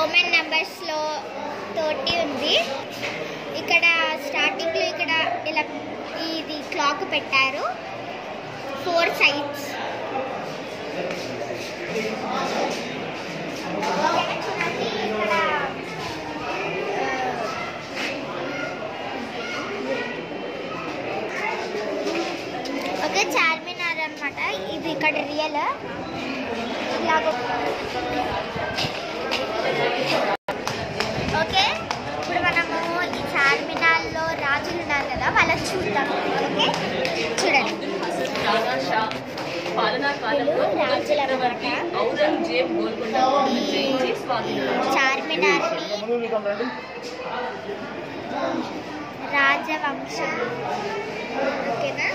Roman నెంబర్స్లో తోటి ఉంది ఇక్కడ స్టార్టింగ్లో ఇక్కడ ఇలా ఇది క్లాక్ పెట్టారు ఫోర్ సైడ్స్ చూడండి ఇక్కడ ఓకే చార్మినార్ అన్నమాట ఇది ఇక్కడ రియల్ ఇలాగ ఓకే ఇప్పుడు మనము ఈ చార్మినార్లో రాజులు ఉన్నారు కదా వాళ్ళని చూద్దాం ఓకే చూడండి రాణా షా పాలనా కాలంలో వీళ్ళు రాజులు అన్నమాట. ఔరంగజేబ్ గోల్కొండ కోటను జయించి స్వాధీనం చార్మినార్ని రాజవంశం ఓకేనా